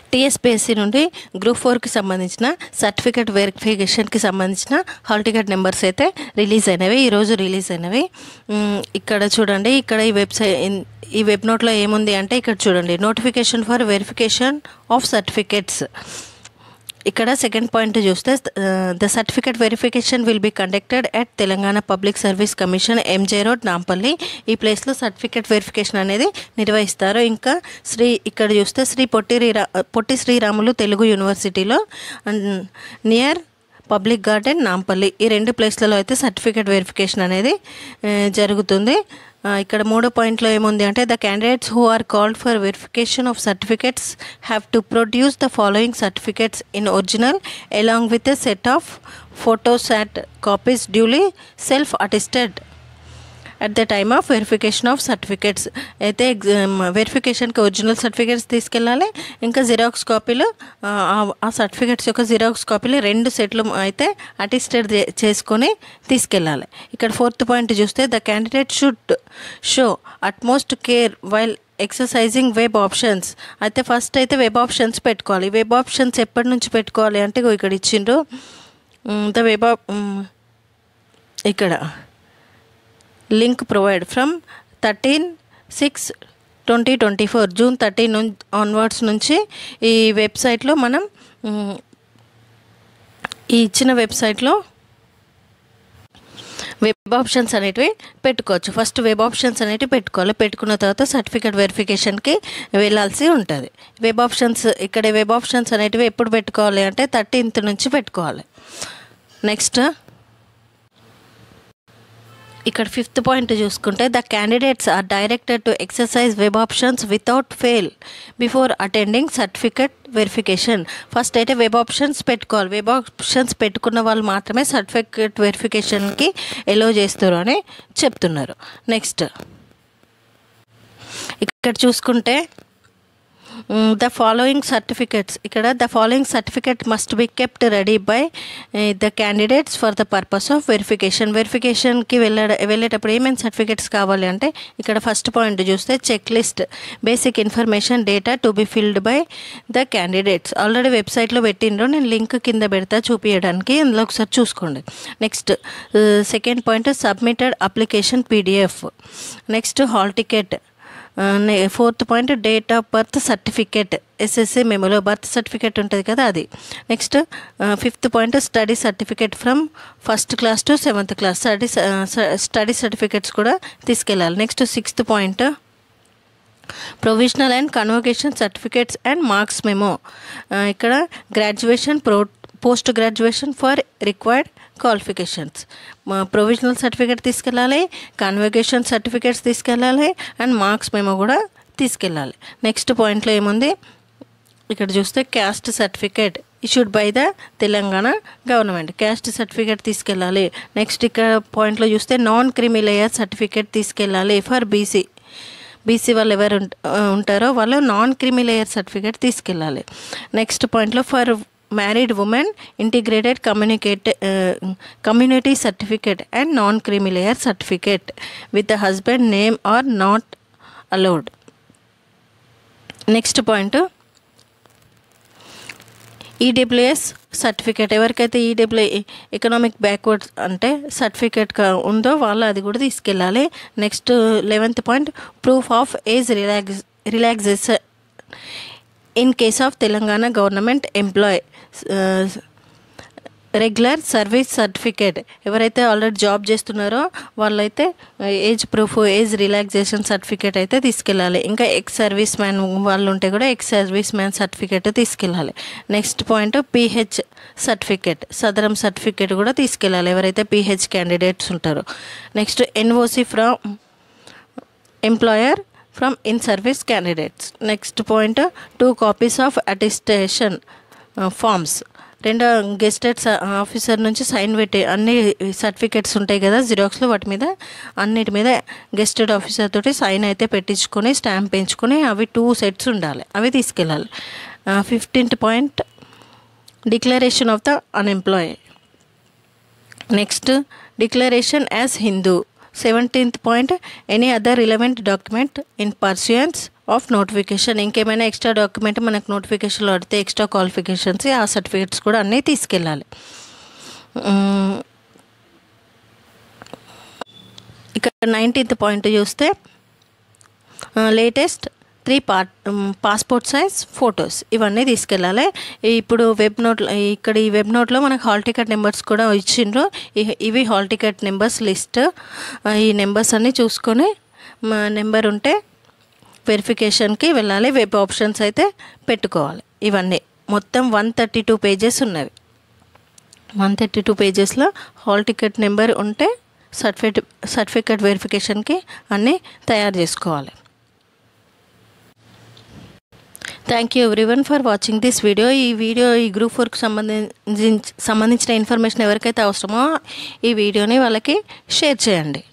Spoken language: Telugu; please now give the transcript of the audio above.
టీఎస్పీఎస్సీ నుండి గ్రూప్ ఫోర్కి సంబంధించిన సర్టిఫికేట్ వెరిఫికేషన్కి సంబంధించిన హాల్ టికెట్ నెంబర్స్ అయితే రిలీజ్ అయినవి ఈరోజు రిలీజ్ అయినవి మ్, ఇక్కడ చూడండి ఇక్కడ ఈ వెబ్సైట్ ఈ వెబ్ నోట్లో ఏముంది అంటే ఇక్కడ చూడండి notification for verification of certificates ఇక్కడ సెకండ్ పాయింట్ చూస్తే the certificate verification will be conducted at Telangana public service commission MJ road Nampally ఈ ప్లేస్లో సర్టిఫికేట్ వెరిఫికేషన్ అనేది నిర్వహిస్తారు ఇంకా శ్రీ ఇక్కడ చూస్తే శ్రీ పొట్టి రీరా పొట్టి శ్రీరాములు తెలుగు యూనివర్సిటీలో నియర్ పబ్లిక్ గార్డెన్ నాంపల్లి ఈ రెండు ప్లేస్లలో అయితే సర్టిఫికేట్ వెరిఫికేషన్ అనేది ఆ, జరుగుతుంది ఆ, ఇక్కడ మూడో పాయింట్లో ఏముంది అంటే the candidates who are called for verification of certificates have to produce the following certificates in original along with a set of photos at copies duly self attested at the time of verification of certificates అయితే వెరిఫికేషన్కి ఒరిజినల్ సర్టిఫికేట్స్ తీసుకెళ్ళాలి ఇంకా జిరాక్స్ కాపీలు ఆ, ఆ- ఆ సర్టిఫికేట్స్ యొక్క జిరాక్స్ కాపీలు రెండు సెట్లు అయితే అటిస్టెడ్ చేసుకొని తీసుకెళ్ళాలి ఇక్కడ ఫోర్త్ పాయింట్ చూస్తే the candidate should show utmost care while exercising web options అయితే ఫస్ట్ అయితే వెబ్ ఆప్షన్స్ పెట్టుకోవాలి వెబ్ ఆప్షన్స్ ఎప్పటి నుంచి పెట్టుకోవాలి అంటే ఇగో ఇక్కడ ఇచ్చిండ్రు ద వెబ్ ఇక్కడ link provide from thirteen six twenty twenty four June thirteen onwards నుంచి ఈ వెబ్సైట్లో మనం మ్, ఈ ఇచ్చిన వెబ్సైట్లో వెబ్ ఆప్షన్స్ అనేటివి పెట్టుకోవచ్చు ఫస్ట్ వెబ్ ఆప్షన్స్ అనేటివి పెట్టుకోవాలి పెట్టుకున్న తర్వాత సర్టిఫికేట్ వెరిఫికేషన్కి వెళ్ళాల్సి ఉంటుంది వెబ్ ఆప్షన్స్ ఇక్కడ వెబ్ ఆప్షన్స్ అనేటివి ఎప్పుడు పెట్టుకోవాలి అంటే థర్టీన్త్ నుంచి పెట్టుకోవాలి నెక్స్ట్ ఇక్కడ ఫిఫ్త్ పాయింట్ చూసుకుంటే the candidates are directed to exercise web options without fail before attending certificate verification first అయితే వెబ్ ఆప్షన్స్ పెట్టుకోవాలి వెబ్ ఆప్షన్స్ పెట్టుకున్న వాళ్ళు మాత్రమే సర్టిఫికేట్ వెరిఫికేషన్కి ఎలో చేస్తారు అని చెప్తున్నారు నెక్స్ట్ ఇక్కడ చూసుకుంటే ద ఫాలోయింగ్ సర్టిఫికెట్స్ ఇక్కడ the following certificate must be kept ready by the candidates for the purpose of verification వెరిఫికేషన్కి వెళ్ళ వెళ్ళేటప్పుడు ఏమేమి సర్టిఫికెట్స్ కావాలి అంటే ఇక్కడ ఫస్ట్ పాయింట్ చూస్తే check list basic information data to be filled by the candidates already వెబ్సైట్లో పెట్టిండ్రు నేను లింక్ కింద పెడతా చూపించడానికి అందులో ఒకసారి చూసుకోండి next second point submitted application PDF next hall ticket fourth point date of birth certificate SSC మెమోలో బర్త్ సర్టిఫికేట్ ఉంటుంది కదా అది next fifth point study certificate from first class to seventh class study study certificates కూడా తీసుకెళ్ళాలి next sixth point provisional and convocation certificates and marks memo ఇక్కడ graduation pro post graduation for required qualifications provisional certificate తీసుకెళ్ళాలి కన్వకేషన్ సర్టిఫికేట్స్ తీసుకెళ్ళాలి అండ్ మార్క్స్ మెమో కూడా తీసుకెళ్ళాలి నెక్స్ట్ పాయింట్లో ఏముంది ఇక్కడ చూస్తే caste certificate issued by the Telangana government caste certificate తీసుకెళ్ళాలి నెక్స్ట్ ఇక్కడ పాయింట్లో చూస్తే నాన్ క్రిమి లేయర్ సర్టిఫికేట్ తీసుకెళ్ళాలి ఫర్ బీసీ బీసీ వాళ్ళు ఎవరు ఉంట- ఉంటారో వాళ్ళు నాన్ క్రిమి లేయర్ సర్టిఫికేట్ తీసుకెళ్ళాలి నెక్స్ట్ పాయింట్లో for married women integrated communicate community certificate and non creamy layer certificate with the husband name are not allowed next point EWS certificate ఎవరికైతే ఈడబ్ల్యూ ఎకనామిక్ బ్యాక్వర్డ్స్ అంటే సర్టిఫికేట్ ఉందో వాళ్ళు అది కూడా తీసుకెళ్ళాలి next eleventh point proof of age relax relaxation in case of Telangana government employ regular service certificate ఎవరైతే ఆల్రెడీ జాబ్ చేస్తున్నారో వాళ్ళైతే age proof age relaxation certificate అయితే తీసుకెళ్ళాలి ఇంకా ఎక్స్ సర్వీస్ మ్యాన్ వాళ్ళు ఉంటే కూడా ఎక్స్ సర్వీస్ మ్యాన్ సర్టిఫికేట్ తీసుకెళ్ళాలి next point PH certificate Sadarem certificate కూడా తీసుకెళ్ళాలి ఎవరైతే పీహెచ్ క్యాండిడేట్స్ ఉంటారో next NOC from employer from in service candidates next point two copies of attestation forms రెండో గెస్టెడ్ ఆఫీసర్ నుంచి సైన్ పెట్టి అన్ని సర్టిఫికేట్స్ ఉంటాయి కదా జిరాక్స్లో వాటి మీద అన్నిటి మీద గెస్టెడ్ ఆఫీసర్ తోటి సైన్ అయితే పెట్టించుకొని స్టాంప్ పెంచుకొని అవి టూ సెట్స్ ఉండాలి అవి తీసుకెళ్ళాలి fifteenth point declaration of the unemploy next declaration as Hindu seventeenth point any other relevant document in pursuance of notification ఇంకేమైనా ఎక్స్ట్రా డాక్యుమెంట్ మనకు నోటిఫికేషన్లో పడితే ఎక్స్ట్రా క్వాలిఫికేషన్స్ ఆ సర్టిఫికేట్స్ కూడా అన్నీ తీసుకెళ్ళాలి మ్, ఇక్కడ నైన్టీన్త్ పాయింట్ చూస్తే latest three part passport size photos ఇవన్నీ తీసుకెళ్ళాలి ఇప్పుడు వెబ్ నోట్ ఇక్కడ ఈ వెబ్ నోట్లో మనకు హాల్ టికెట్ నెంబర్స్ కూడా ఇచ్చిండ్రు ఇ- ఇవి హాల్ టికెట్ నెంబర్స్ లిస్ట్ ఈ నెంబర్స్ అన్నీ చూసుకొని మా నెంబర్ ఉంటే వెరిఫికేషన్కి వెళ్ళాలి వెబ్ ఆప్షన్స్ అయితే పెట్టుకోవాలి ఇవన్నీ మొత్తం వన్ థర్టీ టూ పేజెస్ ఉన్నవి వన్ థర్టీ టూ పేజెస్లో హాల్ టికెట్ నెంబర్ ఉంటే సర్టిఫికేట్ సర్టిఫికేట్ వెరిఫికేషన్కి అన్నీ తయారు చేసుకోవాలి thank you everyone for watching this video ఈ వీడియో ఈ గ్రూప్ ఫోర్కి సంబంధించి సంబంధించిన ఇన్ఫర్మేషన్ ఎవరికైతే అవసరమో ఈ వీడియోని వాళ్ళకి షేర్ చేయండి